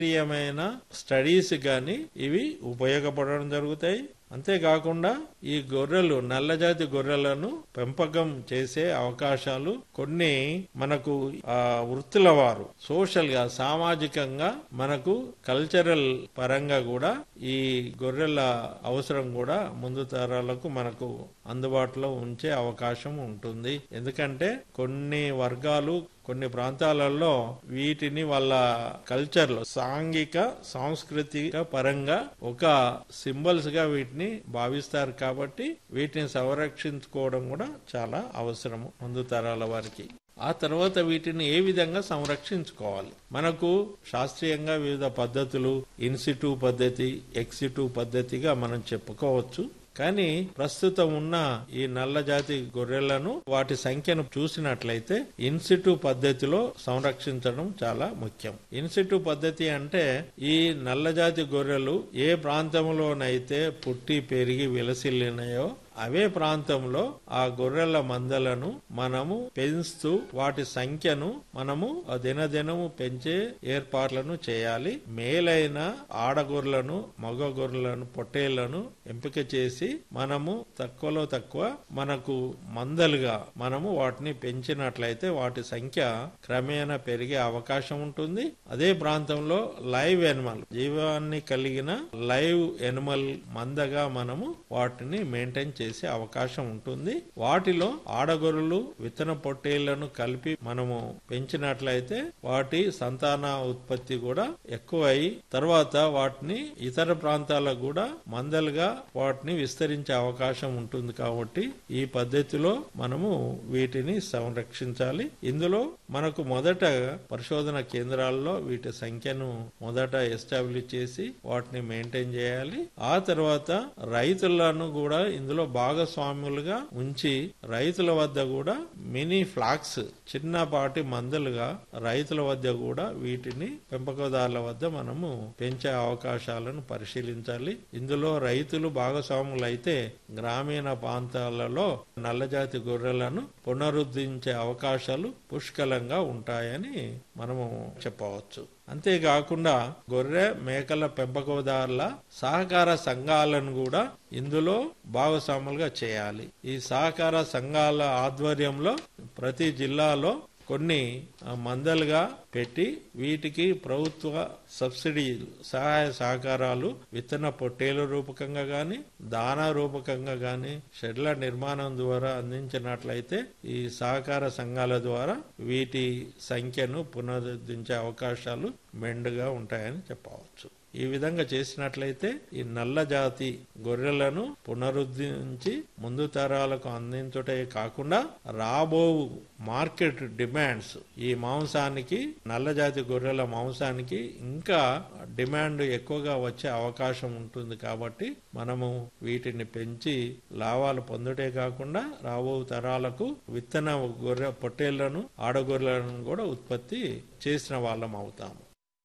శాస్త్రీయమైన స్టడీస్ గాని ఇవి ఉపయోగపడడం జరుగుతాయి అంతేకాకుండా ఈ గొర్రెలు నల్లజాతి గొర్రెలను పెంపకం చేసే అవకాశాలు కొన్ని మనకు ఆ వృత్తుల వారు సోషల్ గా సామాజికంగా మనకు కల్చరల్ పరంగా కూడా ఈ గొర్రెల అవసరం కూడా ముందు తరాలకు మనకు అందుబాటులో ఉంచే అవకాశం ఉంటుంది ఎందుకంటే కొన్ని వర్గాలు కొన్ని ప్రాంతాలలో వీటిని వాళ్ళ కల్చర్ లో సాంఘిక సాంస్కృతిక పరంగా ఒక సింబల్స్ గా వీటిని భావిస్తారు కాబట్టి వీటిని సంరక్షించుకోవడం కూడా చాలా అవసరము ముందు తరాల వారికి ఆ తర్వాత వీటిని ఏ విధంగా సంరక్షించుకోవాలి మనకు శాస్త్రీయంగా వివిధ పద్ధతులు ఇన్సిటూ పద్ధతి ఎక్సిటూ పద్ధతిగా మనం చెప్పుకోవచ్చు కానీ ప్రస్తుతం ఉన్న ఈ నల్ల జాతి గొర్రెలను వాటి సంఖ్యను చూసినట్లయితే ఇన్సిటు పద్ధతిలో సంరక్షించడం చాలా ముఖ్యం ఇన్సిటు పద్ధతి అంటే ఈ నల్ల జాతి గొర్రెలు ఏ ప్రాంతంలోనైతే పుట్టి పెరిగి విలసిల్లినాయో అవే ప్రాంతంలో ఆ గొర్రెల మందలను మనము పెంచుతూ వాటి సంఖ్యను మనము దినదినము పెంచే ఏర్పాట్లను చేయాలి మేలైన ఆడగొర్రెలను మగ గొర్రెలను పొట్టేళ్లను ఎంపిక చేసి మనము తక్కువలో తక్కువ మనకు మందలుగా మనము వాటిని పెంచినట్లయితే వాటి సంఖ్య క్రమేణా పెరిగే అవకాశం ఉంటుంది అదే ప్రాంతంలో లైవ్ ఎనిమల్ జీవాన్ని కలిగిన లైవ్ ఎనిమల్ మందగా మనము వాటిని మెయింటైన్ చేసే అవకాశం ఉంటుంది వాటిలో ఆడగొర్రెలు విత్తన పొట్టేళ్లను కలిపి మనము పెంచినట్లయితే వాటి సంతాన ఉత్పత్తి కూడా ఎక్కువై తర్వాత వాటిని ఇతర ప్రాంతాలకు కూడా మందలుగా వాటిని విస్తరించే అవకాశం ఉంటుంది కాబట్టి ఈ పద్ధతిలో మనము వీటిని సంరక్షించాలి ఇందులో మనకు మొదట పరిశోధన కేంద్రాల్లో వీటి సంఖ్యను మొదట ఎస్టాబ్లిష్ చేసి వాటిని మెయింటైన్ చేయాలి ఆ తర్వాత రైతులను కూడా ఇందులో భాగస్వాములుగా ఉంచి రైతుల వద్ద కూడా మినీ ఫ్లాక్స్ చిన్నపాటి మందులుగా రైతుల వద్ద కూడా వీటిని పెంపకదారుల వద్ద మనము పెంచే అవకాశాలను పరిశీలించాలి ఇందులో రైతులు భాగస్వాములు అయితే గ్రామీణ ప్రాంతాలలో నల్లజాతి గొర్రెలను పునరుద్ధరించే అవకాశాలు పుష్కలంగా ఉంటాయని మనము చెప్పవచ్చు అంతేకాకుండా గొర్రె మేకల పెంపకదారుల సహకార సంఘాలను కూడా ఇందులో భాగస్వాములుగా చేయాలి ఈ సహకార సంఘాల ఆధ్వర్యంలో ప్రతి జిల్లాలో కొన్ని మందలుగా పెట్టి వీటికి ప్రభుత్వ సబ్సిడీ సహాయ సహకారాలు విత్తన పొట్టేల రూపకంగా గాని దానా రూపకంగా గాని షెడ్ల నిర్మాణం ద్వారా అందించినట్లయితే ఈ సహకార సంఘాల ద్వారా వీటి సంఖ్యను పునరుద్ధరించే అవకాశాలు మెండుగా ఉంటాయని చెప్పవచ్చు ఈ విధంగా చేసినట్లయితే ఈ నల్ల జాతి గొర్రెలను పునరుద్ధరించి ముందు తరాలకు అందించుటే కాకుండా రాబో మార్కెట్ డిమాండ్స్ ఈ మాంసానికి నల్ల జాతి గొర్రెల మాంసానికి ఇంకా డిమాండ్ ఎక్కువగా వచ్చే అవకాశం ఉంటుంది కాబట్టి మనము వీటిని పెంచి లాభాలు పొందుటే కాకుండా రాబో తరాలకు విత్తన గొర్రె పొట్టేళ్లను ఆడగొర్రెలను కూడా ఉత్పత్తి చేసిన వాళ్ళం అవుతాము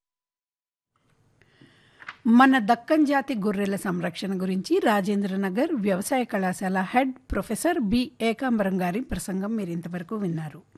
మన దక్కన్ జాతి గొర్రెల సంరక్షణ గురించి రాజేంద్రనగర్ వ్యవసాయ కళాశాల హెడ్ ప్రొఫెసర్ బి ఏకాంబరం గారి ప్రసంగం మీరు ఇంతవరకు విన్నారు